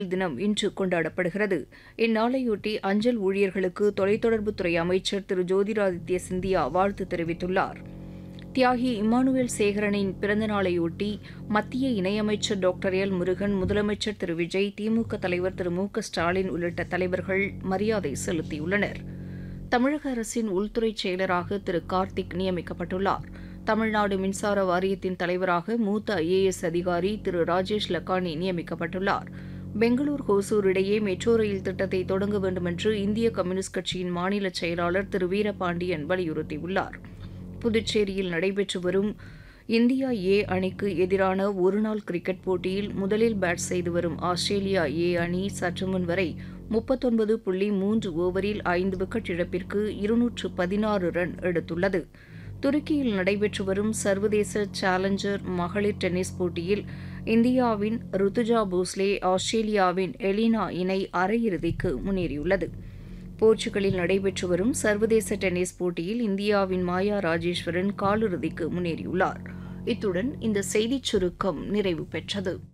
தினம் இன்று கொண்டாடப்படுகிறது இந்நாளையொட்டி அஞ்சல் ஊழியர்களுக்கு தொலைத்தொடர்புத்துறை அமைச்சர் திரு ஜோதிராதித்ய சிந்தியா வாழ்த்து தெரிவித்துள்ளார் தியாகி இம்மானுவேல் சேகரனின் பிறந்த நாளையொட்டி மத்திய இணையமைச்சர் டாக்டர் எல் முருகன் முதலமைச்சர் திரு விஜய் திமுக தலைவர் திரு மு க ஸ்டாலின் உள்ளிட்ட தலைவர்கள் மரியாதை செலுத்தியுள்ளனர் தமிழக அரசின் உள்துறை செயலராக திரு கார்த்திக் நியமிக்கப்பட்டுள்ளார் தமிழ்நாடு மின்சார வாரியத்தின் தலைவராக மூத்த ஐஏஎஸ் அதிகாரி திரு ராஜேஷ் லக்கானி நியமிக்கப்பட்டுள்ளார் பெங்களூர் ஹோசூர் இடையே மெட்ரோ ரயில் திட்டத்தை தொடங்க வேண்டுமென்று இந்திய கம்யூனிஸ்ட் கட்சியின் மாநில செயலாளர் திரு வீரபாண்டியன் வலியுறுத்தியுள்ளார் புதுச்சேரியில் நடைபெற்று வரும் இந்தியா ஏ அணிக்கு எதிரான ஒருநாள் கிரிக்கெட் போட்டியில் முதலில் பேட் செய்து வரும் ஆஸ்திரேலியா ஏ அணி சற்று முன் வரை முப்பத்தொன்பது புள்ளி மூன்று ஓவரில் ஐந்து விக்கெட் இழப்பிற்கு இருநூற்று பதினாறு ரன் எடுத்துள்ளது துருக்கியில் நடைபெற்று வரும் சர்வதேச சேலஞ்சர் மகளிர் டென்னிஸ் போட்டியில் இந்தியாவின் ருத்துஜா போஸ்லே ஆஸ்திரேலியாவின் எலினா இணை அரையிறுதிக்கு முன்னேறியுள்ளது போர்ச்சுகலில் நடைபெற்று வரும் சர்வதேச டென்னிஸ் போட்டியில் இந்தியாவின் மாயா ராஜேஸ்வரன் காலிறுதிக்கு முன்னேறியுள்ளார் இத்துடன் இந்த செய்திச் சுருக்கம் நிறைவு பெற்றது